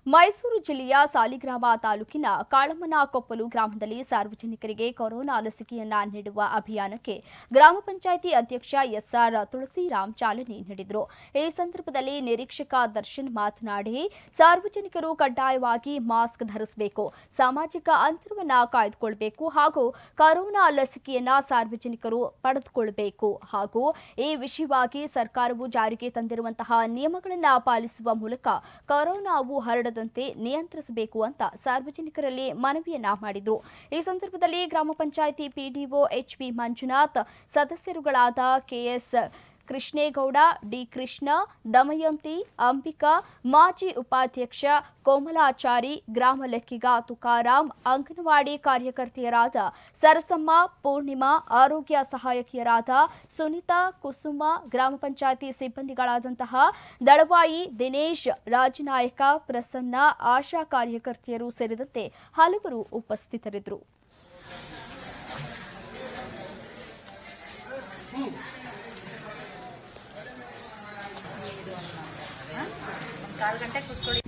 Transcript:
ಮೈಸೂರು ಜಿಲ್ಲೆಯ ಸಾಲಿಗ್ರಾಮ ತಾಲೂಕಿನ ಕಾಳಮ್ಮನಕೊಪ್ಪಲು ಗ್ರಾಮದಲ್ಲಿ ಸಾರ್ವಜನಿಕರಿಗೆ ಕೊರೋನಾ ಲಸಿಕೆಯನ್ನ ನೀಡುವ ಅಭಿಯಾನಕ್ಕೆ ಗ್ರಾಮ ಪಂಚಾಯಿತಿ ಅಧ್ಯಕ್ಷ ಎಸ್ಆರ್ ತುಳಸಿರಾಮ್ ಚಾಲನೆ ನೀಡಿದರು ಈ ಸಂದರ್ಭದಲ್ಲಿ ನಿರೀಕ್ಷಕ ದರ್ಶನ್ ಮಾತನಾಡಿ ಸಾರ್ವಜನಿಕರು ಕಡ್ಡಾಯವಾಗಿ ಮಾಸ್ಕ್ ಧರಿಸಬೇಕು ಸಾಮಾಜಿಕ ಅಂತರವನ್ನ ಕಾಯ್ದುಕೊಳ್ಬೇಕು ಹಾಗೂ ಕೊರೋನಾ ಲಸಿಕೆಯನ್ನ ಸಾರ್ವಜನಿಕರು ಪಡೆದುಕೊಳ್ಳಬೇಕು ಹಾಗೂ ಈ ವಿಷಯವಾಗಿ ಸರ್ಕಾರವು ಜಾರಿಗೆ ತಂದಿರುವಂತಹ ನಿಯಮಗಳನ್ನು ಪಾಲಿಸುವ ಮೂಲಕ ಕೊರೋನಾವು ಹರಡದಂತೆ ನಿಯಂತ್ರಿಸಬೇಕು ಅಂತ ಸಾರ್ವಜನಿಕರಲ್ಲಿ ಮನವಿಯನ್ನ ಮಾಡಿದ್ರು ಈ ಸಂದರ್ಭದಲ್ಲಿ ಗ್ರಾಮ ಪಂಚಾಯಿತಿ ಪಿಡಿಒ ಎಚ್ಪಿ ಮಂಜುನಾಥ್ ಸದಸ್ಯರುಗಳಾದ ಕೆಎಸ್ ಕೃಷ್ಣೇಗೌಡ ಡಿ ಕೃಷ್ಣ ದಮಯಂತಿ ಅಂಬಿಕಾ ಮಾಜಿ ಉಪಾಧ್ಯಕ್ಷ ಕೋಮಲಾಚಾರಿ ಗ್ರಾಮ ಲೆಕ್ಕಿಗ ತುಕಾರಾಂ ಅಂಗನವಾಡಿ ಕಾರ್ಯಕರ್ತೆಯರಾದ ಸರಸಮ್ಮ ಪೂರ್ಣಿಮಾ ಆರೋಗ್ಯ ಸಹಾಯಕಿಯರಾದ ಸುನಿತಾ ಕುಸುಮ ಗ್ರಾಮ ಪಂಚಾಯಿತಿ ಸಿಬ್ಬಂದಿಗಳಾದಂತಹ ದಳವಾಯಿ ದಿನೇಶ್ ರಾಜನಾಯಕ ಪ್ರಸನ್ನ ಆಶಾ ಕಾರ್ಯಕರ್ತೆಯರು ಸೇರಿದಂತೆ ಹಲವರು ಉಪಸ್ಥಿತರಿದ್ದರು ಕಾಲು ಗಂಟೆ ಕೂತ್ಕೊಳ್ಳಿ